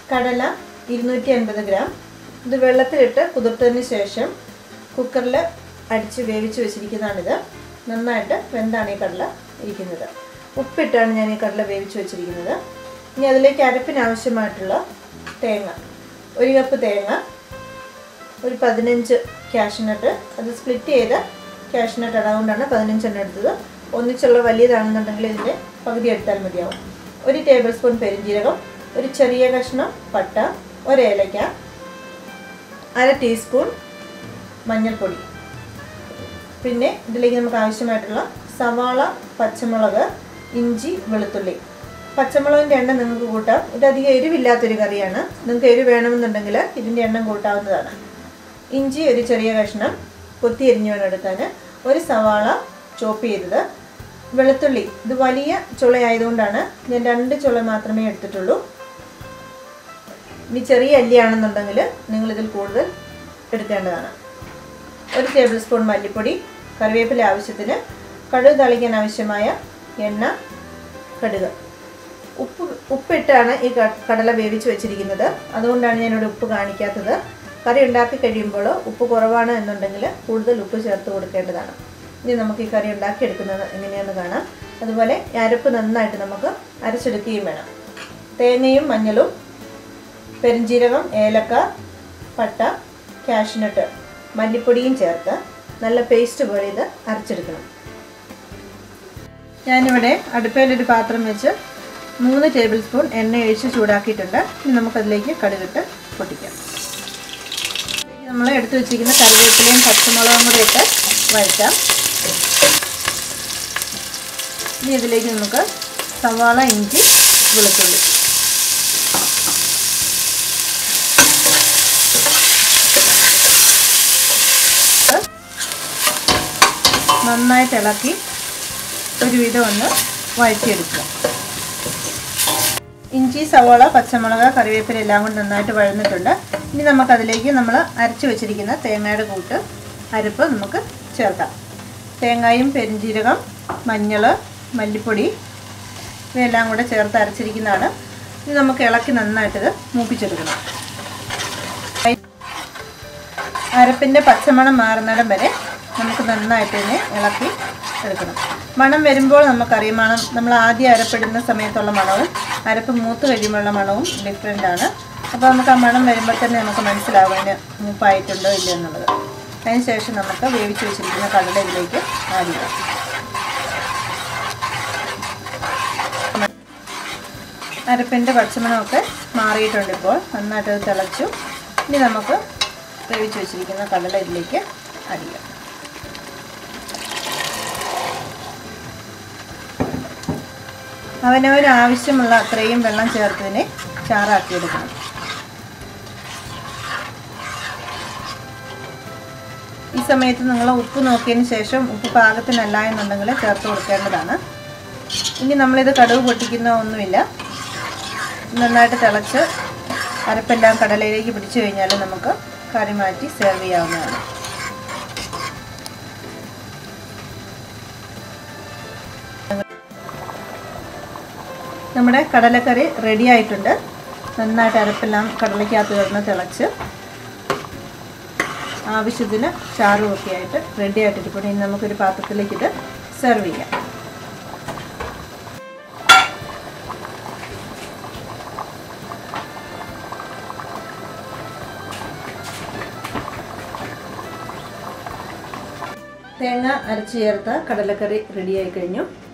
കടല ഇരുന്നൂറ്റി അൻപത് ഗ്രാം ഇത് വെള്ളത്തിലിട്ട് കുതിർത്തതിന് ശേഷം കുക്കറിൽ അടിച്ച് വേവിച്ച് വെച്ചിരിക്കുന്നതാണിത് നന്നായിട്ട് വെന്താണ് ഈ കടല ഇരിക്കുന്നത് ഉപ്പിട്ടാണ് ഞാൻ ഈ കടല വേവിച്ച് വെച്ചിരിക്കുന്നത് ഇനി അതിലേക്ക് അരപ്പിന് ആവശ്യമായിട്ടുള്ള തേങ്ങ ഒരു കപ്പ് തേങ്ങ ഒരു പതിനഞ്ച് കാഷ്നട്ട് അത് സ്പ്ലിറ്റ് ചെയ്ത കാഷ്നട്ട് അതുകൊണ്ടാണ് പതിനഞ്ചെണ്ണം എടുത്തത് ഒന്നിച്ചുള്ള വലിയതാണെന്നുണ്ടെങ്കിൽ ഇതിൻ്റെ പകുതി എടുത്താൽ മതിയാവും ഒരു ടേബിൾ സ്പൂൺ പെരിഞ്ജീരകം ഒരു ചെറിയ കഷ്ണം പട്ട ഒരു ഏലക്ക അര ടീസ്പൂൺ മഞ്ഞൾപ്പൊടി പിന്നെ ഇതിലേക്ക് നമുക്ക് ആവശ്യമായിട്ടുള്ള സവാള പച്ചമുളക് ഇഞ്ചി വെളുത്തുള്ളി പച്ചമുളകിൻ്റെ എണ്ണം നിങ്ങൾക്ക് കൂട്ടാം ഇത് അധികം എരിവില്ലാത്തൊരു കറിയാണ് നിങ്ങൾക്ക് എരിവ് വേണമെന്നുണ്ടെങ്കിൽ ഇതിൻ്റെ എണ്ണം കൂട്ടാവുന്നതാണ് ഇഞ്ചി ഒരു ചെറിയ കഷ്ണം കൊത്തി എരിഞ്ഞു വേണം എടുക്കാൻ ഒരു സവാള ചോപ്പ് ചെയ്തത് വെളുത്തുള്ളി ഇത് വലിയ ചുളയായതുകൊണ്ടാണ് ഞാൻ രണ്ട് ചുള മാത്രമേ എടുത്തിട്ടുള്ളൂ ഇനി ചെറിയ അല്ലിയാണെന്നുണ്ടെങ്കിൽ നിങ്ങളിതിൽ കൂടുതൽ എടുക്കേണ്ടതാണ് ഒരു ടേബിൾ സ്പൂൺ മല്ലിപ്പൊടി കറിവേപ്പില ആവശ്യത്തിന് കടുക് തളിക്കാൻ ആവശ്യമായ എണ്ണ കടുക് ഉപ്പ് ഉപ്പിട്ടാണ് ഈ ക- കടല വേവിച്ച് വെച്ചിരിക്കുന്നത് അതുകൊണ്ടാണ് ഞാനിവിടെ ഉപ്പ് കാണിക്കാത്തത് കറി ഉണ്ടാക്കി കഴിയുമ്പോൾ ഉപ്പ് കുറവാണ് എന്നുണ്ടെങ്കിൽ കൂടുതൽ ഉപ്പ് ചേർത്ത് കൊടുക്കേണ്ടതാണ് ഇനി നമുക്ക് ഈ കറി ഉണ്ടാക്കിയെടുക്കുന്നത് എങ്ങനെയാണെന്ന് കാണാം അതുപോലെ ഈ അരപ്പ് നന്നായിട്ട് നമുക്ക് അരച്ചെടുക്കുകയും വേണം തേങ്ങയും മഞ്ഞളും പെരിഞ്ജീരകം ഏലക്ക പട്ട കാഷ്നട്ട് മല്ലിപ്പൊടിയും ചേർത്ത് നല്ല പേസ്റ്റ് പോലെ ഇത് അരച്ചെടുക്കണം ഞാനിവിടെ അടുപ്പയിലൊരു പാത്രം വെച്ച് മൂന്ന് ടേബിൾ സ്പൂൺ എണ്ണ ഒഴിച്ച് ചൂടാക്കിയിട്ടുണ്ട് ഇനി നമുക്കതിലേക്ക് കടുകിട്ട് പൊട്ടിക്കാം നമ്മൾ എടുത്തു വെച്ചിരിക്കുന്ന കറിവേപ്പിലയും പച്ചമുളകും കൂടെ ഇട്ട് വഴറ്റാം ഇനി ഇതിലേക്ക് നമുക്ക് സവാള ഇഞ്ചി വെളുത്തുള്ളി നന്നായിട്ട് ഇളക്കി ഒരുവിധം ഒന്ന് വഴറ്റിയെടുക്കുക ഇഞ്ചി സവാള പച്ചമുളക് കറിവേപ്പില എല്ലാം കൊണ്ട് നന്നായിട്ട് വഴന്നിട്ടുണ്ട് ഇനി നമുക്കതിലേക്ക് നമ്മൾ അരച്ചു വെച്ചിരിക്കുന്ന തേങ്ങയുടെ കൂട്ട് അരപ്പ് നമുക്ക് ചേർക്കാം തേങ്ങയും പെരിഞ്ജീരകം മഞ്ഞൾ മല്ലിപ്പൊടി ഇവയെല്ലാം കൂടെ ചേർത്ത് അരച്ചിരിക്കുന്നതാണ് ഇനി നമുക്ക് ഇളക്കി നന്നായിട്ടിത് മൂപ്പിച്ചെടുക്കണം അരപ്പിൻ്റെ പച്ചമണം മാറുന്നിടം വരെ നമുക്ക് നന്നായിട്ട് തന്നെ ഇളക്കി എടുക്കണം മണം വരുമ്പോൾ നമുക്കറിയാം മണം നമ്മൾ ആദ്യം അരപ്പിടുന്ന സമയത്തുള്ള മണവും അരപ്പ് മൂത്ത് കഴിയുമ്പോഴുള്ള മണവും ഡിഫറെൻ്റ് ആണ് അപ്പോൾ നമുക്ക് ആ മണം വരുമ്പോൾ തന്നെ നമുക്ക് മനസ്സിലാവും അതിന് മൂപ്പായിട്ടുണ്ടോ ഇല്ലയോ എന്നുള്ളത് അതിന് ശേഷം നമുക്ക് വേവിച്ച് വെച്ചിരിക്കുന്ന കടല ഇതിലേക്ക് ആഡ് ചെയ്യാം അരപ്പിൻ്റെ പച്ചമണമൊക്കെ മാറിയിട്ടുണ്ട് ഇപ്പോൾ നന്നായിട്ട് അത് തിളച്ചു ഇനി നമുക്ക് വേവിച്ച് വെച്ചിരിക്കുന്ന കടല ഇതിലേക്ക് ആഡ് ചെയ്യാം അവനവന് ആവശ്യമുള്ള അത്രയും വെള്ളം ചേർത്തതിനെ ചാറാക്കിയെടുക്കണം ഈ സമയത്ത് നിങ്ങൾ ഉപ്പ് നോക്കിയതിന് ശേഷം ഉപ്പ് പാകത്തിനല്ല എന്നുണ്ടെങ്കിൽ ചേർത്ത് കൊടുക്കേണ്ടതാണ് ഇനി നമ്മളിത് കടുവ് പൊട്ടിക്കുന്ന ഒന്നുമില്ല നന്നായിട്ട് തിളച്ച് അരപ്പെല്ലാം കടലയിലേക്ക് പിടിച്ചു കഴിഞ്ഞാൽ നമുക്ക് കറി മാറ്റി സെർവ് ചെയ്യാവുന്നതാണ് നമ്മുടെ കടലക്കറി റെഡി ആയിട്ടുണ്ട് നന്നായിട്ട് അരപ്പെല്ലാം കടലയ്ക്കകത്ത് കിടന്ന് തിളച്ച് ആവശ്യത്തിന് ചാറും ഒക്കെ ആയിട്ട് റെഡി ആയിട്ടിരിപ്പോൾ ഇനി നമുക്കൊരു പാത്രത്തിലേക്ക് ഇത് സെർവ് ചെയ്യാം തേങ്ങ അരച്ച് ചേർത്ത കടലക്കറി റെഡിയായി കഴിഞ്ഞു